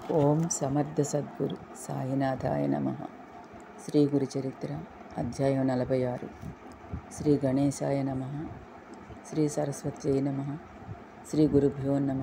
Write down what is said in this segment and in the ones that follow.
ఓం సమర్థ సద్గురు సాయినాథాయ నమ శ్రీ గురు చరిత్ర అధ్యాయం నలభై ఆరు శ్రీ గణేశాయ నమ శ్రీ సరస్వత్యై నమ శ్రీ గురుభ్యో నమ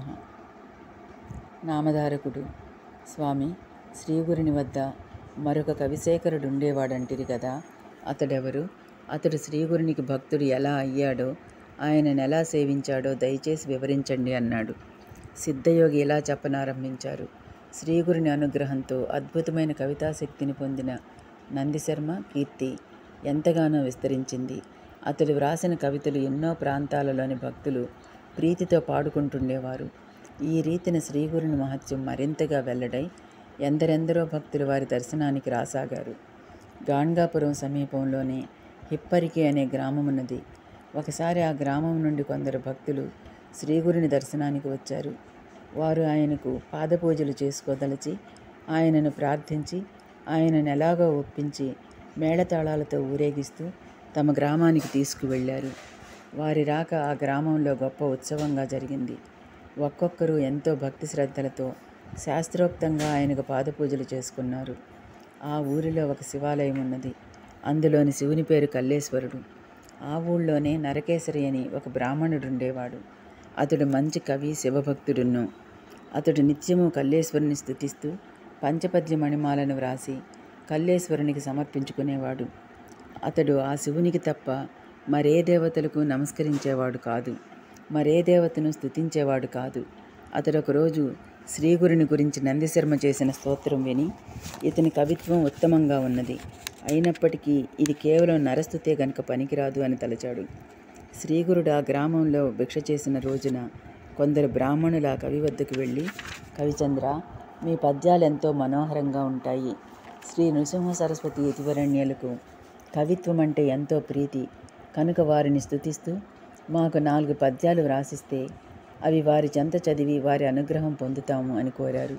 నామధారకుడు స్వామి శ్రీగురుని వద్ద మరొక కవిశేఖరుడు ఉండేవాడంటిరి కదా అతడెవరు అతడు శ్రీగురునికి భక్తుడు ఎలా అయ్యాడో ఆయనను ఎలా సేవించాడో దయచేసి వివరించండి అన్నాడు సిద్ధయోగి ఇలా చెప్పనారంభించారు శ్రీగురుని అనుగ్రహంతో అద్భుతమైన కవితాశక్తిని పొందిన నందిశర్మ కీర్తి ఎంతగానో విస్తరించింది అతడు వ్రాసిన కవితలు ఎన్నో ప్రాంతాలలోని భక్తులు ప్రీతితో పాడుకుంటుండేవారు ఈ రీతిన శ్రీగురుని మహత్యం మరింతగా వెల్లడై ఎందరెందరో భక్తులు వారి దర్శనానికి రాసాగారు గాణ్గాపురం సమీపంలోనే హిప్పరికి అనే గ్రామమున్నది ఒకసారి ఆ గ్రామం నుండి కొందరు భక్తులు శ్రీగురుని దర్శనానికి వచ్చారు వారు ఆయనకు పాదపూజలు చేసుకోదలిచి ఆయనను ప్రార్థించి ఆయనను ఎలాగో ఒప్పించి మేళతాళాలతో ఊరేగిస్తూ తమ గ్రామానికి తీసుకువెళ్ళారు వారి రాక ఆ గ్రామంలో గొప్ప ఉత్సవంగా జరిగింది ఒక్కొక్కరు ఎంతో భక్తి శ్రద్ధలతో శాస్త్రోక్తంగా ఆయనకు పాదపూజలు చేసుకున్నారు ఆ ఊరిలో ఒక శివాలయం ఉన్నది అందులోని శివుని పేరు కల్లేశ్వరుడు ఆ ఊళ్ళోనే నరకేసరి అని ఒక బ్రాహ్మణుడు ఉండేవాడు అతడు మంచి కవి శివభక్తుడును అతడు నిత్యము కల్లేశ్వరుని స్థుతిస్తూ పంచపద్య మణిమాలను వ్రాసి కల్లేశ్వరునికి సమర్పించుకునేవాడు అతడు ఆ శివునికి తప్ప మరే దేవతలకు నమస్కరించేవాడు కాదు మరే దేవతను స్తుతించేవాడు కాదు అతడు ఒకరోజు శ్రీగురుని గురించి నందిశర్మ చేసిన స్తోత్రం విని ఇతని కవిత్వం ఉత్తమంగా ఉన్నది అయినప్పటికీ ఇది కేవలం నరస్తుతే గనుక పనికిరాదు అని తలచాడు శ్రీగురుడు ఆ గ్రామంలో భిక్ష చేసిన రోజున కొందరు బ్రాహ్మణుల ఆ కవి వద్దకు వెళ్ళి కవిచంద్ర మీ పద్యాలు ఎంతో మనోహరంగా ఉంటాయి శ్రీ నృసింహ సరస్వతి యతివరణ్యులకు కవిత్వం అంటే ఎంతో ప్రీతి కనుక వారిని స్తుతిస్తూ మాకు నాలుగు పద్యాలు వ్రాసిస్తే అవి వారి చెంత చదివి వారి అనుగ్రహం పొందుతాము అని కోరారు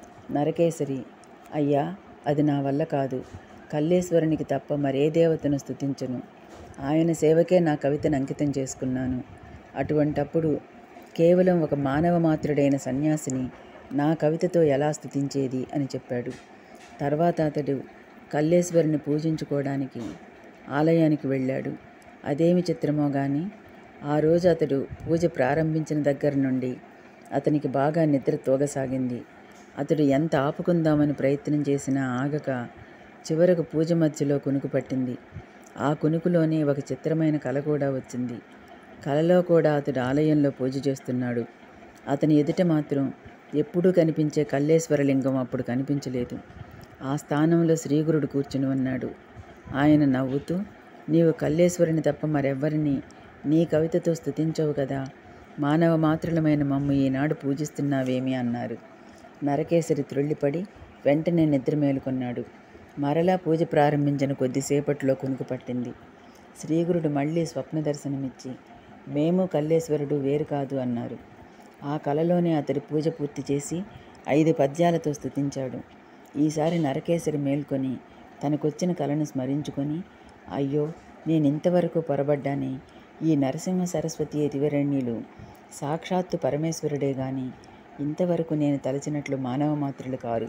నరకేసరి అయ్యా అది నా వల్ల కాదు కల్లేశ్వరునికి తప్ప మరే దేవతను స్తుతించను ఆయన సేవకే నా కవితను అంకితం చేసుకున్నాను అటువంటప్పుడు కేవలం ఒక మానవ మాత్రుడైన సన్యాసిని నా కవితతో ఎలా స్తుతించేది అని చెప్పాడు తర్వాత అతడు కల్లేశ్వరుని పూజించుకోవడానికి ఆలయానికి వెళ్ళాడు అదేమి చిత్రమో గాని ఆ రోజు అతడు పూజ ప్రారంభించిన దగ్గర నుండి అతనికి బాగా నిద్ర తోగసాగింది అతడు ఎంత ఆపుకుందామని ప్రయత్నం చేసినా ఆగక చివరకు పూజ మధ్యలో కునుకు పట్టింది ఆ కునుకులోనే ఒక చిత్రమైన కల కూడా వచ్చింది కలలో కూడా అతడు ఆలయంలో పూజ చేస్తున్నాడు అతని ఎదుట మాత్రం ఎప్పుడూ కనిపించే కల్లేశ్వరలింగం అప్పుడు కనిపించలేదు ఆ స్థానంలో శ్రీగురుడు కూర్చుని ఉన్నాడు ఆయన నవ్వుతూ నీవు కల్లేశ్వరుని తప్ప మరెవ్వరిని నీ కవితతో స్తుతించవు కదా మానవ మాత్రులమైన మమ్ము ఈనాడు పూజిస్తున్నావేమి అన్నారు నరకేసరి త్రుళ్ళిపడి వెంటనే నిద్ర మేలుకొన్నాడు మరలా పూజ ప్రారంభించిన కొద్దిసేపట్లో కునుకు పట్టింది శ్రీగురుడు మళ్ళీ స్వప్న దర్శనమిచ్చి మేము కల్లేశ్వరుడు వేరు కాదు అన్నారు ఆ కలలోనే అతడి పూజ పూర్తి చేసి ఐదు పద్యాలతో స్తుతించాడు ఈసారి నరకేసరి మేల్కొని తనకొచ్చిన కలను స్మరించుకొని అయ్యో నేనింతవరకు పొరబడ్డానే ఈ నరసింహ సరస్వతి యతివరణ్యులు సాక్షాత్తు పరమేశ్వరుడే గాని ఇంతవరకు నేను తలచినట్లు మానవ మాత్రులు కారు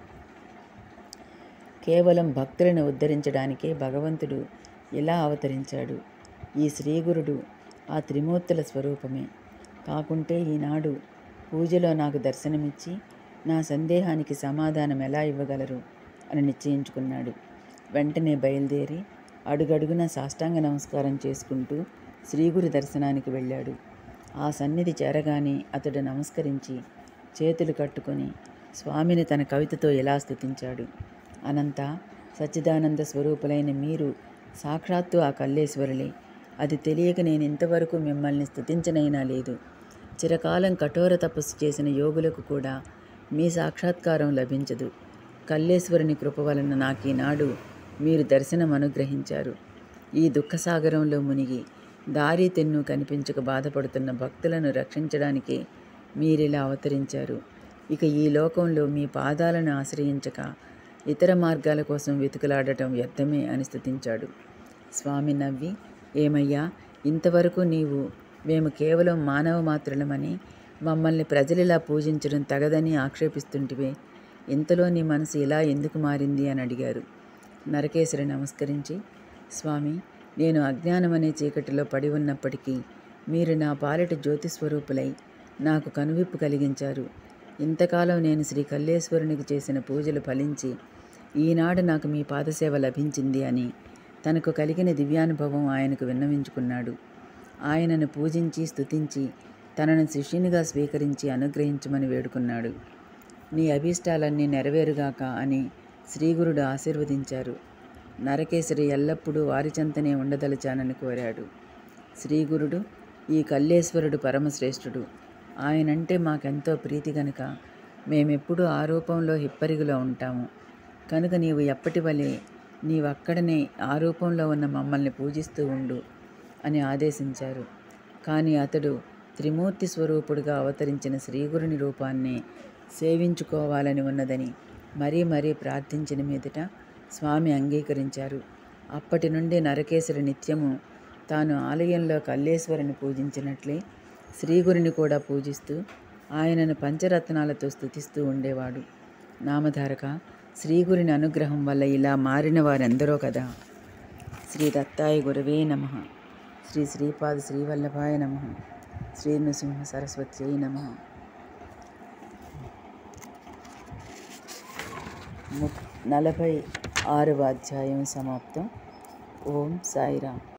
కేవలం భక్తులను ఉద్ధరించడానికే భగవంతుడు ఇలా అవతరించాడు ఈ శ్రీగురుడు ఆ త్రిమూర్తుల స్వరూపమే కాకుంటే ఈనాడు పూజలో నాకు దర్శనమిచ్చి నా సందేహానికి సమాధానం ఎలా ఇవ్వగలరు అని నిశ్చయించుకున్నాడు వెంటనే బయలుదేరి అడుగడుగున సాష్టాంగ నమస్కారం చేసుకుంటూ శ్రీగురు దర్శనానికి వెళ్ళాడు ఆ సన్నిధి చేరగానే అతడు నమస్కరించి చేతులు కట్టుకొని స్వామిని తన కవితతో ఎలా స్తుతించాడు అనంత సచ్చిదానంద స్వరూపులైన మీరు సాక్షాత్తు ఆ కల్లేశ్వరులే అది తెలియక నేను ఇంతవరకు మిమ్మల్ని స్తుతించనైనా లేదు చిరకాలం కఠోర తపస్సు చేసిన యోగులకు కూడా మీ సాక్షాత్కారం లభించదు కల్లేశ్వరుని కృప వలన నాకు ఈనాడు మీరు దర్శనం అనుగ్రహించారు ఈ దుఃఖసాగరంలో మునిగి దారి తెన్ను కనిపించక బాధపడుతున్న భక్తులను రక్షించడానికే మీరిలా అవతరించారు ఇక ఈ లోకంలో మీ పాదాలను ఆశ్రయించక ఇతర మార్గాల కోసం వెతుకులాడటం వ్యర్థమే అని స్తుతించాడు స్వామి నవ్వి ఏమయ్యా ఇంతవరకు నీవు మేము కేవలం మానవ మాత్రులమని మమ్మల్ని ప్రజలిలా పూజించడం తగదని ఆక్షేపిస్తుంటివే ఇంతలో నీ మనసు ఇలా ఎందుకు మారింది అని అడిగారు నరకేశ్వరి నమస్కరించి స్వామి నేను అజ్ఞానం అనే చీకటిలో పడి ఉన్నప్పటికీ మీరు నా పాలిట జ్యోతి స్వరూపులై నాకు కనువిప్పు కలిగించారు ఇంతకాలం నేను శ్రీ కల్లేశ్వరునికి చేసిన పూజలు ఫలించి ఈనాడు నాకు మీ పాదసేవ లభించింది అని తనకు కలిగిన దివ్యానుభవం ఆయనకు విన్నవించుకున్నాడు ఆయనను పూజించి స్తుతించి తనను శిష్యునిగా స్వీకరించి అనుగ్రహించమని వేడుకున్నాడు నీ అభీష్టాలన్నీ నెరవేరుగాక అని శ్రీగురుడు ఆశీర్వదించారు నరకేశ్వరి ఎల్లప్పుడూ వారి చెంతనే ఉండదలచానని కోరాడు శ్రీగురుడు ఈ కల్లేశ్వరుడు పరమశ్రేష్ఠుడు ఆయనంటే మాకెంతో ప్రీతి గనుక మేమెప్పుడూ ఆ రూపంలో హిప్పరిగులో ఉంటాము కనుక నీవు ఎప్పటి వలె నీవక్కడనే ఆ రూపంలో ఉన్న మమ్మల్ని పూజిస్తూ ఉండు అని ఆదేశించారు కానీ అతడు త్రిమూర్తి స్వరూపుడుగా అవతరించిన శ్రీగురుని రూపాన్ని సేవించుకోవాలని ఉన్నదని మరీ మరీ ప్రార్థించిన మీదట స్వామి అంగీకరించారు అప్పటి నుండి నరకేశ్వరి నిత్యము తాను ఆలయంలో కల్లేశ్వరిని పూజించినట్లే శ్రీగురిని కూడా పూజిస్తూ ఆయనను పంచరత్నాలతో స్తుతిస్తూ ఉండేవాడు నామధారక శ్రీగురిని అనుగ్రహం వల్ల ఇలా మారిన వారెందరో కదా శ్రీ దత్తాయ గురవే నమ శ్రీ శ్రీపాద శ్రీవల్లభాయ నమ శ్రీ నృసింహ సరస్వత్యై నమ ము నలభై ఆరవ అధ్యాయం సమాప్తం ఓం సాయిరామ్